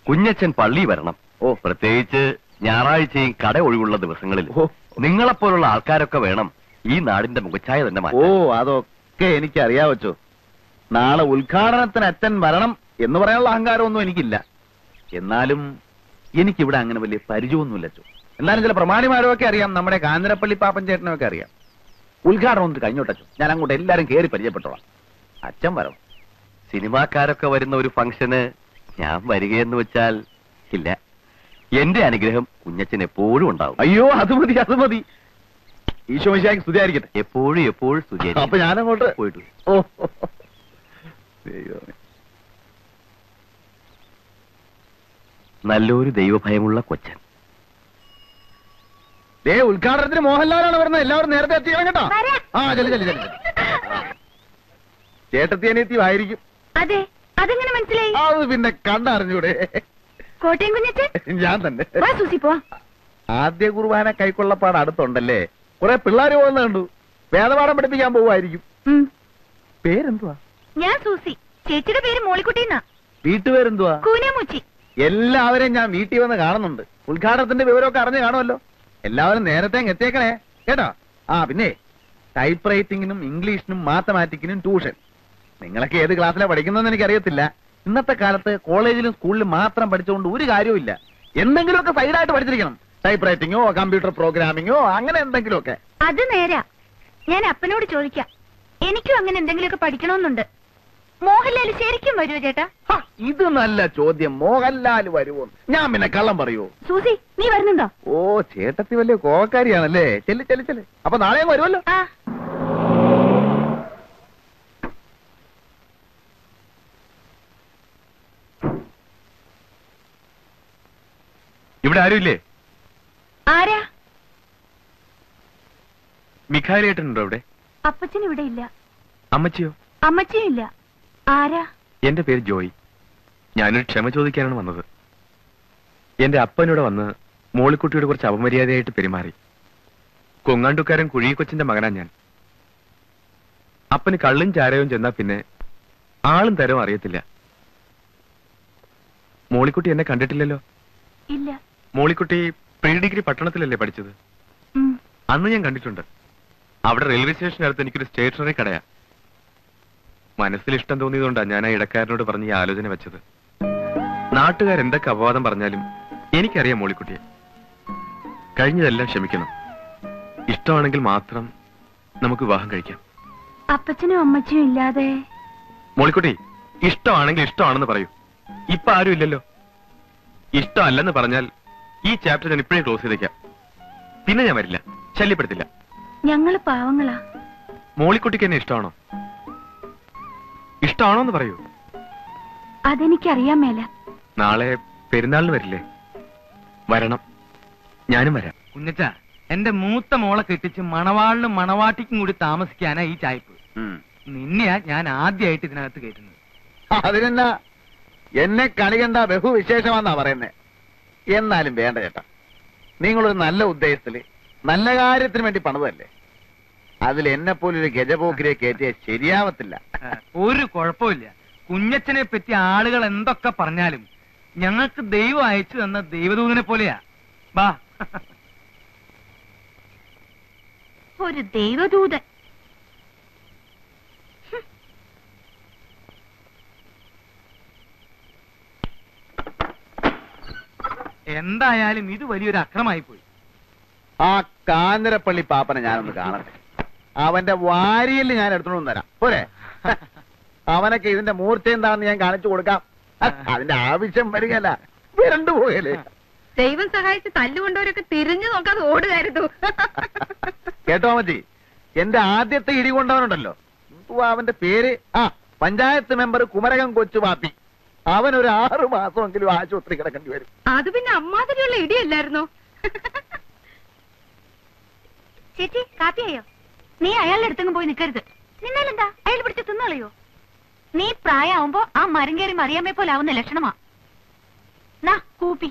കുഞ്ഞച്ചൻ പള്ളി വരണം ഓ പ്രത്യേകിച്ച് ഞായറാഴ്ചയും കട ഒഴിവുള്ള ദിവസങ്ങളിൽ ഓ. നിങ്ങളെപ്പോലുള്ള ആൾക്കാരൊക്കെ വേണം ഈ നാടിന്റെ മുഖച്ഛായ തന്നെ ഓ മാറ്റാൻ അതൊക്കെ എനിക്ക് അറിയാവച്ചോ നാളെ ഉദ്ഘാടനത്തിന് അച്ഛൻ വരണം എന്ന് പറയാനുള്ള അഹങ്കാരമൊന്നും എനിക്കില്ല എന്നാലും എനിക്കിവിടെ അങ്ങനെ വലിയ പരിചയമൊന്നുമില്ല അച്ചോ എന്നാലും ചില പ്രമാണിമാരൊക്കെ അറിയാം നമ്മുടെ കാഞ്ഞിരപ്പള്ളി പാപ്പൻ ചേട്ടനൊക്കെ അറിയാം ഉദ്ഘാടനം ഒന്ന് കഴിഞ്ഞോട്ടച്ചോ ഞാൻ അങ്ങോട്ട് എല്ലാരും കയറി പരിചയപ്പെട്ടോളാം അച്ഛൻ വരണം സിനിമാക്കാരൊക്കെ വരുന്ന ഒരു ഫംഗ്ഷന് ഞാൻ വരികയെന്ന് വെച്ചാൽ ഇല്ല എന്റെ അനുഗ്രഹം കുഞ്ഞച്ചൻ എപ്പോഴും ഉണ്ടാവും അയ്യോ അത് മതി അത് മതി ഈശോ മിശിഹായ്ക്ക് സ്തുതിയായിരിക്കട്ടെ എപ്പോഴും എപ്പോഴും സ്തുതി അപ്പൊ ഞാനങ്ങോട്ട് പോയിട്ട് വരൂ. ഓ ദൈവമേ. നല്ലൊരു ദൈവഭയമുള്ള കൊച്ചൻ ദേ ഉദ്ഘാടനത്തിന് മോഹൻലാലാണ് വരുന്നത് എല്ലാവരും നേരത്തെ എത്തിക്കണം കേട്ടോ വരാം. ആ ചെല്ലു ചെല്ലു ചെല്ലു ചേട്ടത്തി അനിയത്തി ആയിരിക്കും അതെ അതെങ്ങനെ മനസ്സിലായി അത് പിന്നെ കണ്ടറിഞ്ഞൂടെ കോട്ടയം കുഞ്ഞച്ചൻ ഞാൻ തന്നെ വാ സൂസി പോ ആദ്യ കുർബാന കൈക്കൊള്ളപ്പാട് അടുത്തുണ്ടല്ലേ കുറെ പിള്ളേര് പോകുന്ന കണ്ടു വേദപാഠം പഠിപ്പിക്കാൻ പോവായിരിക്കും ഉം. പേരെന്തുവാ ഞാൻ സൂസി ചേച്ചിയുടെ പേര് മോളിക്കുട്ടിന്നാ വീട്ടുപേരെന്തുവാ കൂനമുച്ചി എല്ലാവരെയും ഞാൻ വീട്ടിൽ വന്ന് കാണുന്നുണ്ട് ഉദ്ഘാടനത്തിന്റെ വിവരമൊക്കെ അറിഞ്ഞു കാണുമല്ലോ എല്ലാവരും നേരത്തെ അങ്ങ് എത്തിയേക്കണേ കേട്ടോ ആ പിന്നെ ടൈപ്പ് റൈറ്റിംഗിനും ഇംഗ്ലീഷിനും മാത്തമാറ്റിക്കിനും ട്യൂഷൻ നിങ്ങളൊക്കെ ഏത് ക്ലാസ്സിലാണ് പഠിക്കുന്നതെന്ന് എനിക്കറിയത്തില്ല ഇന്നത്തെ കാലത്ത് കോളേജിലും സ്കൂളിലും മാത്രം പഠിച്ചുകൊണ്ട് ഒരു കാര്യവുമില്ല എന്തെങ്കിലുമൊക്കെ സൈഡായിട്ട് പഠിച്ചിരിക്കണം ടൈപ്പ് റൈറ്റിംഗോ കമ്പ്യൂട്ടർ പ്രോഗ്രാമിങ്ങോ അങ്ങനെ എന്തെങ്കിലുമൊക്കെ അത് നേരാ ഞാൻ അപ്പനോട് ചോദിക്കാം എനിക്കും അങ്ങനെ എന്തെങ്കിലുമൊക്കെ പഠിക്കണമെന്നുണ്ട് മോഹൻലാൽ ശരിക്കും വരുമോ ചേട്ടാ ഹ, ഇത് നല്ല ചോദ്യം മോഹൻലാൽ വരുമോ ഞാൻ പിന്നെ കള്ളം പറയൂ സൂസി നീ വരുന്നുണ്ടോ ഓ ചേട്ടത്തി വലിയ കോവക്കാരിയാണല്ലേ ചെല്ല് ചെല്ല് ചെല്ല് അപ്പൊ നാളെയും വരുമല്ലോ ആ ഇവിടെ ആരുമില്ലേ ആരാ മിഖായിലേട്ടനുണ്ടോ ഇവിടെ അപ്പച്ചൻ ഇവിടെ ഇല്ല അമ്മച്ചിയോ അമ്മച്ചിയും ഇല്ല ആരാ എന്റെ പേര് ജോയി ഞാനൊരു ക്ഷമ ചോദിക്കാനാണ് വന്നത് എന്റെ അപ്പനൂടെ വന്ന് മോളിക്കുട്ടിയോട് കുറച്ച് അപമര്യാദയായിട്ട് പെരുമാറി കൊങ്ങാണ്ടുക്കാരൻ കുഴികൊച്ചിന്റെ മകനാ ഞാൻ അപ്പന് കള്ളും ചാരവും ചെന്നാ പിന്നെ ആളും തരവും അറിയത്തില്ല മോളിക്കുട്ടി എന്നെ കണ്ടിട്ടില്ലല്ലോ ഇല്ല മോളിക്കുട്ടി പ്രീ ഡിഗ്രി പട്ടണത്തിലല്ലേ പഠിച്ചത് ഉം. അന്ന് ഞാൻ കണ്ടിട്ടുണ്ട് അവിടെ റെയിൽവേ സ്റ്റേഷനടുത്ത് എനിക്കൊരു സ്റ്റേഷനറി കടയാ മനസ്സിൽ ഇഷ്ടം തോന്നിയതുകൊണ്ടാണ് ഞാൻ ആ ഇടക്കാരനോട് പറഞ്ഞ് ഈ ആലോചന വെച്ചത് നാട്ടുകാരെന്തൊക്കെ അപവാദം പറഞ്ഞാലും എനിക്കറിയാം മോളിക്കുട്ടിയെ കഴിഞ്ഞതെല്ലാം ക്ഷമിക്കണം ഇഷ്ടമാണെങ്കിൽ മാത്രം നമുക്ക് വിവാഹം കഴിക്കാം അപ്പച്ചനും അമ്മച്ചിയും ഇല്ലാതെ മോളിക്കുട്ടി ഇഷ്ടമാണെങ്കിൽ ഇഷ്ടമാണെന്ന് പറയൂ ഇപ്പൊ ആരും ഇല്ലല്ലോ ഇഷ്ടമല്ലെന്ന് പറഞ്ഞാൽ ഈ ചാപ്റ്റർ ഞാൻ ഇപ്പോഴേ ക്ലോസ് ചെയ്തേക്കാം പിന്നെ ഞാൻ വരില്ല ശല്യപ്പെടുത്തില്ല ഞങ്ങള് പാവങ്ങളാ മോളിക്കുട്ടിക്ക് എന്നെ ഇഷ്ടമാണോ ഇഷ്ടമാണോ എന്ന് പറയൂ അതെനിക്കറിയാൻ മേല നാളെ പെരുന്നാളിന് വരില്ലേ വരണം ഞാനും വരാം കുഞ്ഞച്ച എന്റെ മൂത്ത മോളെ കെട്ടിച്ച് മണവാളിനും മണവാട്ടിക്കും കൂടി താമസിക്കാനാ ഈ ചായ്പ് ഉം. നിന്നെയാ ഞാൻ ആദ്യമായിട്ട് ഇതിനകത്ത് കയറ്റുന്നത് അതിനെന്നാ എന്നെ കണി കണ്ട ബഹുവിശേഷമാന്നാ പറയുന്നേ എന്നാലും വേണ്ട ചേട്ടാ നിങ്ങളൊരു നല്ല ഉദ്ദേശത്തില് നല്ല കാര്യത്തിന് വേണ്ടി പണിതല്ലേ അതിൽ എന്നെ പോലൊരു ഗജപോക്കിരെ കയറ്റിയ ശരിയാവത്തില്ല ഒരു കുഴപ്പമില്ല കുഞ്ഞച്ചനെ പറ്റി ആളുകൾ എന്തൊക്കെ പറഞ്ഞാലും ഞങ്ങൾക്ക് ദൈവം അയച്ചു തന്ന ദൈവദൂതനെ പോലെയാ ബാ ഒരു ദൈവദൂതൻ എന്തായാലും ഇത് വലിയൊരു അക്രമായി പോയി ആ കാഞ്ഞിരപ്പള്ളി പാപ്പനെ ഞാനൊന്ന് കാണട്ടെ അവന്റെ വാരിയിൽ ഞാൻ എടുത്തോണ്ട് തരാം പോരെ അവനൊക്കെ ഇതിന്റെ മൂർച്ച എന്താണെന്ന് ഞാൻ കാണിച്ചു കൊടുക്കാം അതിന്റെ ആവശ്യം വരികയല്ല വിരണ്ടു പോകല്ലേ ദൈവം സഹായിച്ച് തല്ലുകൊണ്ടവരൊക്കെ തിരിഞ്ഞു നോക്കാതെ ഓടുകയായിരുന്നു കേട്ടോ മതി എന്റെ ആദ്യത്തെ ഇടി കൊണ്ടവനുണ്ടല്ലോ എന്തുവാ അവന്റെ പേര് ആ പഞ്ചായത്ത് മെമ്പർ കുമരകം കൊച്ചു പാപ്പി അവൻ ഒരു ആറു മാസമെങ്കിലും ആശുപത്രി കിടക്കേണ്ടി വരും അത് പിന്നെ അമ്മാതിരിയുള്ള ഇടിയല്ലായിരുന്നോ ചേച്ചി കാപ്പിയായോ നീ അയാളുടെ അടുത്തെങ്ങും പോയി നിൽക്കരുത് നിന്നാലെന്താ അയാൾ പിടിച്ച് തിന്നളയോ നീ പ്രായമാവുമ്പോ ആ മരം കയറി മറിയാമേ പോലെ ആവുന്ന ലക്ഷണമാ നാ കൂപ്പി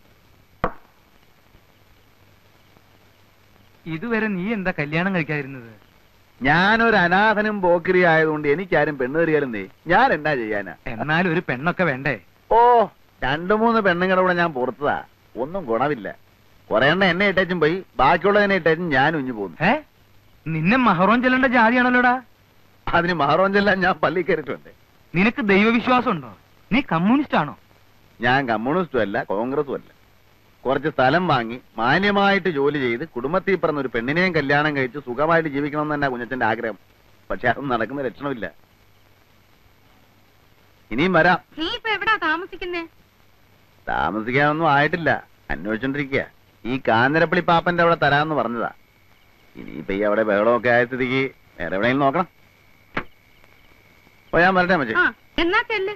ഇതുവരെ നീ എന്താ കല്യാണം കഴിക്കാതിരുന്നത് ഞാനൊരു അനാഥനും പോക്കിരി ആയതുകൊണ്ട് എനിക്കാരും പെണ്ണ് കയറിയാലും നീ ഞാൻ എന്നാ ചെയ്യാനാ എന്നാലും ഒരു പെണ്ണൊക്കെ വേണ്ടേ ഓ രണ്ടു മൂന്ന് പെണ്ണുങ്ങളുടെ കൂടെ ഞാൻ പുറത്തതാ ഒന്നും ഗുണമില്ല കുറെ എണ്ണ എന്നെ ഇട്ടേച്ചും പോയി ബാക്കിയുള്ളതിനെ ഇട്ടേച്ചും ഞാൻ ഉഞ്ഞു പോന്നു ഏ നിന്നെ മഹറോൻ ചെല്ലേണ്ട ജാതിയാണല്ലോടാ അതിന് മഹാറോഞ്ചെല്ലാം ഞാൻ പള്ളി കയറിയിട്ടുണ്ട് നിനക്ക് ദൈവവിശ്വാസം ഉണ്ടോ നീ കമ്മ്യൂണിസ്റ്റ് ആണോ ഞാൻ കമ്മ്യൂണിസ്റ്റും അല്ല കോൺഗ്രസും അല്ല കുറച്ച് സ്ഥലം വാങ്ങി മാന്യമായിട്ട് ജോലി ചെയ്ത് കുടുംബത്തിൽ പറഞ്ഞ ഒരു പെണ്ണിനെയും കല്യാണം കഴിച്ച് സുഖമായിട്ട് ജീവിക്കണം തന്നെ കുഞ്ഞച്ചന്റെ ആഗ്രഹം പക്ഷെ അതൊന്നും നടക്കുന്ന ലക്ഷണമില്ല ഇനിയും വരാം നീ ഇപ്പൊ എവിടാ താമസിക്കുന്നേ താമസിക്കാനൊന്നും ആയിട്ടില്ല അന്വേഷിച്ചോണ്ടിരിക്കുക ഈ കാഞ്ഞിരപ്പള്ളി പാപ്പന്റെ അവിടെ തരാന്ന് പറഞ്ഞതാ ഇനിയിപ്പൊ ഈ അവിടെ ബഹളമൊക്കെ ആയ സ്ഥിതിക്ക് വേറെ എവിടെയെങ്കിലും നോക്കണം ഓ ഞാൻ വരട്ടെ മച്ചേ ആ എന്നാ ചെല്ല്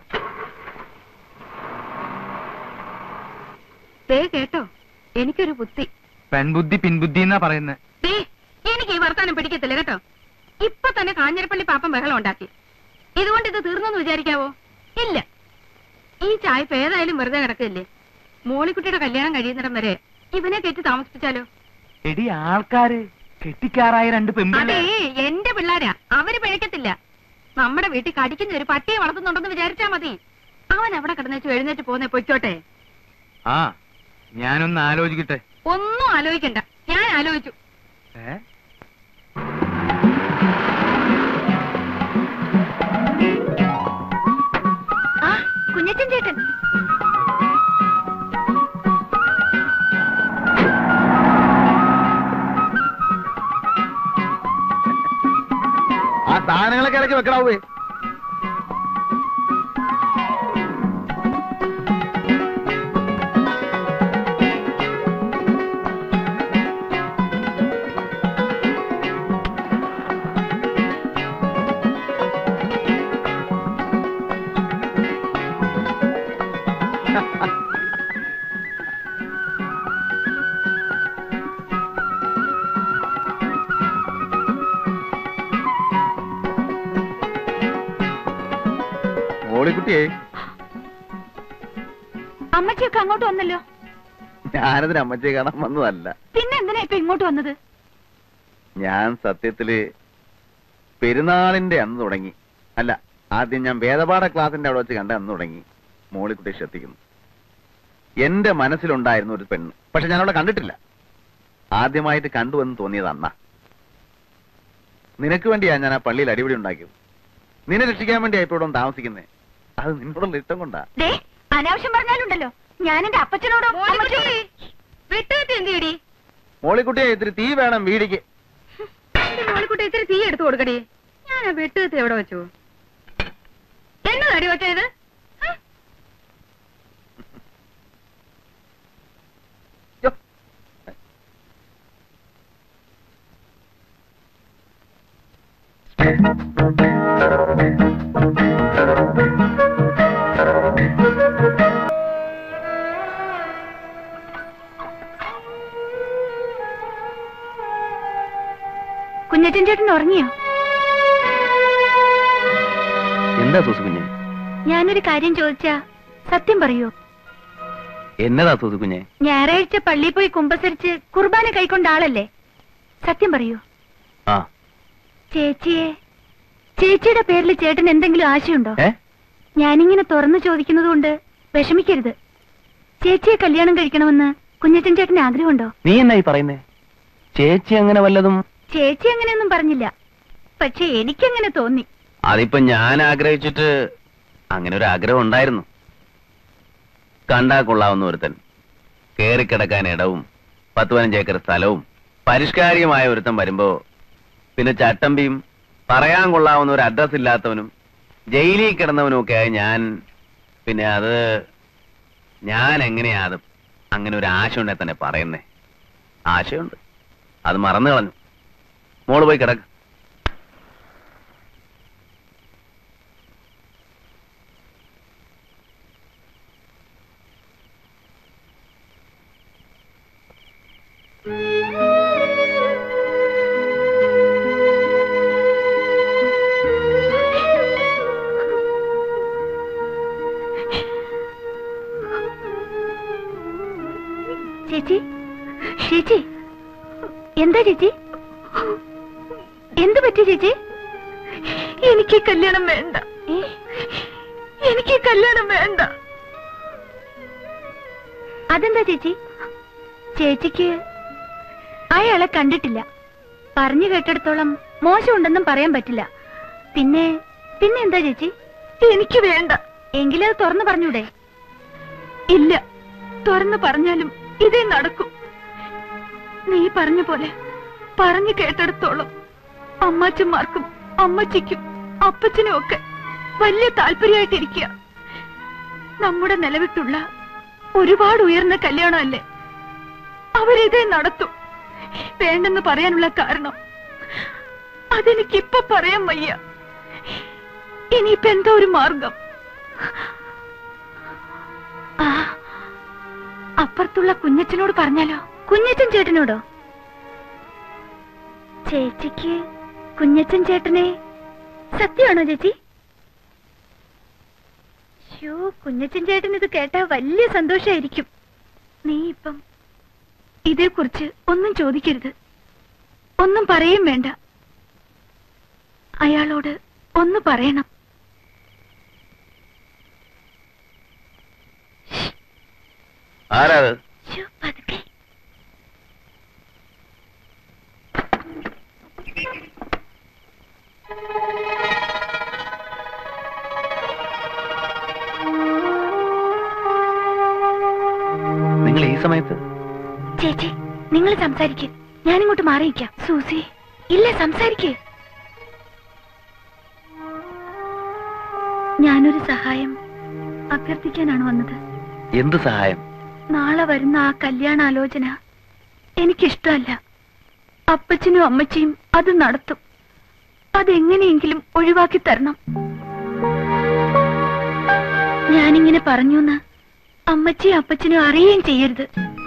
ദേ കേട്ടോ എനിക്കൊരു ബുദ്ധി പെൺബുദ്ധി പിൻബുദ്ധി എന്നാ പറയുന്നത് ദേ എനിക്ക് ഈ വർത്താനം പിടിക്കത്തില്ല കേട്ടോ ഇപ്പൊ തന്നെ കാഞ്ഞിരപ്പള്ളി പാപ്പൻ ബഹളം ഉണ്ടാക്കി ഇതുകൊണ്ട് ഇത് തീർന്നെന്ന് വിചാരിക്കാവോ ഇല്ല ഈ ചായപ്പ് ഏതായാലും വെറുതെ കിടക്കില്ലേ മോളിക്കുട്ടിയുടെ കല്യാണം കഴിയുന്നിടം വരെ ഇവനെ കയറ്റി താമസിപ്പിച്ചാലോ എടി ആൾക്കാര് കെട്ടിക്കാറായ രണ്ട് അതേ പെൺപിള്ളേ എന്റെ പിള്ളാരാ അവര് പിഴക്കത്തില്ല നമ്മുടെ വീട്ടിൽ കടിക്കുന്ന ഒരു പട്ടിയെ വളർത്തുന്നുണ്ടെന്ന് വിചാരിച്ചാ മതി അവൻ അവിടെ കിടന്നേച്ചു എഴുന്നേറ്റ് പോന്നെ പൊയ്ക്കോട്ടെ ആ ഞാനൊന്ന് ആലോചിക്കട്ടെ ഒന്നും ആലോചിക്കണ്ട ഞാൻ ആലോചിച്ചു ഏ ആ കുഞ്ഞച്ചൻ ചേട്ടൻ ആ സാധനങ്ങളൊക്കെ ഇടയ്ക്ക് വെക്കണാവേ മോളിക്കുട്ടിയെ അമ്മച്ചിയൊക്കെ അങ്ങോട്ട് വന്നല്ലോ ഞാനതിന് അമ്മച്ചിയെ കാണാൻ വന്നതല്ല പിന്നെ എന്തിനാ ഇപ്പൊ ഇങ്ങോട്ട് വന്നത് ഞാൻ സത്യത്തില് പെരുന്നാളിന്റെ അന്ന് തുടങ്ങി അല്ല ആദ്യം ഞാൻ വേദപാഠ ക്ലാസിന്റെ അവിടെ വെച്ച് കണ്ട അന്ന് തുടങ്ങി മോളിക്കുട്ടി ശ്രദ്ധിക്കുന്നു എന്റെ മനസ്സിലുണ്ടായിരുന്ന ഒരു പെണ്ണ് പക്ഷെ ഞാൻ അവളെ കണ്ടിട്ടില്ല ആദ്യമായിട്ട് കണ്ടുവെന്ന് തോന്നിയത് അന്നാ നിനക്ക് വേണ്ടിയാ ഞാൻ ആ പള്ളിയിൽ അടിപിടി ഉണ്ടാക്കിയത് നിന്നെ രക്ഷിക്കാൻ വേണ്ടിയാ ഇപ്പൊ ഇവിടെ വന്ന് താമസിക്കുന്നേ അത് നിന്നോടുള്ള ഇഷ്ടം കൊണ്ടാ ദേ അനാവശ്യം പറഞ്ഞാലുണ്ടല്ലോ ഞാൻ എന്റെ അപ്പച്ചനോടും വിട്ടുകെട്ടി എന്ത് ചെയ്യടി മോളിക്കുട്ടിയെ ഇത്തിരി തീ വേണം വീടിക്ക് എന്റെ മോളിക്കുട്ടി ഇത്തിരി തീ എടുത്തു കൊടുക്കടി ഞാൻ ആ വെട്ടുകത്തി എവിടെ വെച്ചു എന്നതടി വെച്ചത് യ്യോ. കുഞ്ഞച്ചൻ ചേട്ടൻ ഉറങ്ങിയോ എന്താ സൂസു കുഞ്ഞെ ഞാനൊരു കാര്യം ചോദിച്ചാ സത്യം പറയൂ എന്നതാ സൂസു കുഞ്ഞെ ഞായറാഴ്ച പള്ളിയിൽ പോയി കുമ്പസരിച്ച് കുർബാന കൈക്കൊണ്ട ആളല്ലേ സത്യം പറയൂ ആ ചേച്ചിയെ ചേച്ചിയുടെ പേരിൽ ചേട്ടൻ എന്തെങ്കിലും ആശയുണ്ടോ ഏ ഞാനിങ്ങനെ തുറന്നു ചോദിക്കുന്നത് കൊണ്ട് വിഷമിക്കരുത് ചേച്ചിയെ കല്യാണം കഴിക്കണമെന്ന് കുഞ്ഞച്ചൻ ചേട്ടന് ആഗ്രഹമുണ്ടോ നീ എന്നാ ഈ പറയുന്നേ ചേച്ചി അങ്ങനെ വല്ലതും ചേച്ചി അങ്ങനെയൊന്നും പറഞ്ഞില്ല പക്ഷെ എനിക്കങ്ങനെ തോന്നി അതിപ്പോ ഞാൻ ആഗ്രഹിച്ചിട്ട് അങ്ങനെ ഒരു ആഗ്രഹം ഉണ്ടായിരുന്നു കണ്ടാ കൊള്ളാവുന്ന ഒരുത്തൻ കേറിക്കിടക്കാൻ ഇടവും പത്ത് പതിനഞ്ച് ഏക്കർ സ്ഥലവും പരിഷ്കാരിയുമായ ഒരുത്തൻ വരുമ്പോ പിന്നെ ചട്ടമ്പിയും പറയാൻ കൊള്ളാവുന്ന ഒരു അഡ്രസ് ഇല്ലാത്തവനും ജയിലിൽ കിടന്നവനും ഒക്കെ ആയി ഞാൻ പിന്നെ അത് ഞാൻ എങ്ങനെയാ അത് അങ്ങനെ ഒരു ആശ ഉണ്ടെ തന്നെ പറയുന്നേ ആശയുണ്ട് അത് മറന്നു കളഞ്ഞു മോള് പോയി കിടക്ക് ചേച്ചി ചേച്ചി എന്താ ചേച്ചി എന്ത് പറ്റി ചേച്ചി എനിക്ക് കല്യാണം വേണ്ട എനിക്ക് കല്യാണം വേണ്ട അതെന്താ ചേച്ചി ചേച്ചിക്ക് അയാളെ കണ്ടിട്ടില്ല പറഞ്ഞു കേട്ടിടത്തോളം മോശമുണ്ടെന്നും പറയാൻ പറ്റില്ല പിന്നെ പിന്നെ എന്താ ചേച്ചി എനിക്ക് വേണ്ട എങ്കിലും അത് തുറന്നു പറഞ്ഞൂടെ ഇല്ല തുറന്നു പറഞ്ഞാലും ഇതേ നടക്കും നീ പറഞ്ഞ പോലെ പറഞ്ഞു കേട്ടിടത്തോളം അമ്മാച്ചന്മാർക്കും അമ്മച്ചിക്കും അപ്പച്ചനും ഒക്കെ വലിയ താല്പര്യമായിട്ടിരിക്കുക നമ്മുടെ നിലവിട്ടുള്ള ഒരുപാട് ഉയർന്ന കല്യാണമല്ലേ അവരിതേ നടത്തും വേണ്ടെന്ന് പറയാനുള്ള കാരണം അതെനിക്കിപ്പൊ പറയാൻ വയ്യ ഇനിയിപ്പോ എന്താ ഒരു മാർഗം ആ അപ്പുറത്തുള്ള കുഞ്ഞച്ചനോട് പറഞ്ഞാലോ കുഞ്ഞച്ചൻ ചേട്ടനോടോ ചേച്ചിക്ക് കുഞ്ഞച്ചൻ ചേട്ടനെ സത്യമാണോ ചേച്ചി ഷോ കുഞ്ഞച്ചൻ ചേട്ടൻ ഇത് കേട്ടാ വലിയ സന്തോഷായിരിക്കും നീ ഇപ്പം ഇതേക്കുറിച്ച് ഒന്നും ചോദിക്കരുത് ഒന്നും പറയും വേണ്ട അയാളോട് ഒന്ന് പറയണം ആരാ അത് ശ്ശോ, പതുക്കെ. നിങ്ങൾ ഈ സമയത്ത് ചേച്ചി നിങ്ങൾ സംസാരിക്ക് ഞാനിങ്ങോട്ട് മാറിയിക്കാം സൂസി ഇല്ല സംസാരിക്ക് ഞാനൊരു സഹായം അഭ്യർത്ഥിക്കാനാണ് വന്നത് എന്ത് സഹായം നാളെ വരുന്ന ആ കല്യാണാലോചന എനിക്കിഷ്ടമല്ല അപ്പച്ചനും അമ്മച്ചിയും അത് നടത്തും അതെങ്ങനെയെങ്കിലും ഒഴിവാക്കി തരണം ഞാനിങ്ങനെ പറഞ്ഞൂന്ന് അമ്മച്ചിയും അപ്പച്ചനും അറിയുകയും ചെയ്യരുത്